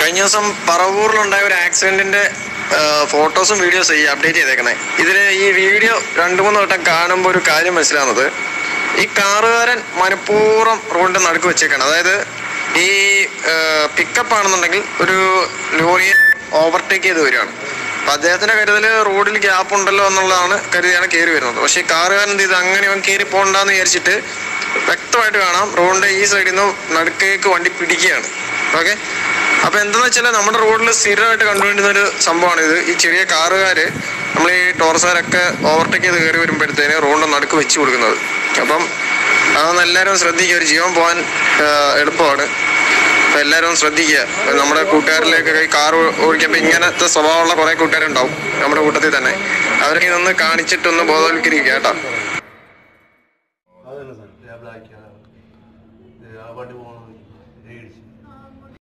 കഴിഞ്ഞ ദിവസം പറവൂരിലുണ്ടായ ഒരു ആക്സിഡന്റിന്റെ ഫോട്ടോസും വീഡിയോസും ഈ അപ്ഡേറ്റ് ചെയ്തേക്കണേ ഇതിൽ ഈ വീഡിയോ രണ്ടു മൂന്ന് വട്ടം കാണുമ്പോൾ ഒരു കാര്യം മനസ്സിലാവുന്നത് ഈ കാറുകാരൻ മനഃപൂർവ്വം റോഡിന്റെ നടുക്ക് വെച്ചേക്കാണ് അതായത് ഈ പിക്കപ്പ് ആണെന്നുണ്ടെങ്കിൽ ഒരു ലോറിയെ ഓവർടേക്ക് ചെയ്ത് വരികയാണ് അപ്പൊ അദ്ദേഹത്തിന്റെ കരുതല് റോഡിൽ ഗ്യാപ്പ് ഉണ്ടല്ലോ എന്നുള്ളതാണ് കരുതിയാണ് കയറി വരുന്നത് പക്ഷേ ഈ കാറുകാരൻ എന്ത് ചെയ്ത് അങ്ങനെ അവൻ കയറി പോകണ്ടെന്ന് വിചാരിച്ചിട്ട് വ്യക്തമായിട്ട് കാണാം റോഡിന്റെ ഈ സൈഡിൽ നിന്ന് നടുക്കേക്ക് വണ്ടി പിടിക്കുകയാണ് ഓക്കെ അപ്പൊ എന്താന്ന് വെച്ചാൽ നമ്മുടെ റോഡിൽ സ്ഥിരമായിട്ട് കണ്ടുകൊണ്ടിരുന്ന ഒരു സംഭവമാണ് ഇത് ഈ ചെറിയ കാറുകാര് നമ്മൾ ഈ ടോർസാരൊക്കെ ഓവർടേക്ക് ചെയ്ത് കയറി വരുമ്പോഴത്തേന് റോഡിന്റെ നടുക്ക് വെച്ച് കൊടുക്കുന്നത് അപ്പം അതൊന്ന് എല്ലാവരും ശ്രദ്ധിക്കുക ഒരു ജീവൻ പോകാൻ ആ, എളുപ്പമാണ് അപ്പൊ എല്ലാവരും ഒന്ന് ശ്രദ്ധിക്കുക നമ്മുടെ കൂട്ടുകാരിലേക്കൊക്കെ ഈ കാർ ഓടിക്കുമ്പോൾ ഇങ്ങനത്തെ സ്വഭാവമുള്ള കുറെ കൂട്ടുകാരുണ്ടാവും നമ്മുടെ കൂട്ടത്തിൽ തന്നെ അവരൊക്കെ ഇതൊന്ന് കാണിച്ചിട്ടൊന്ന് ബോധവൽക്കരിക്കുക കേട്ടോ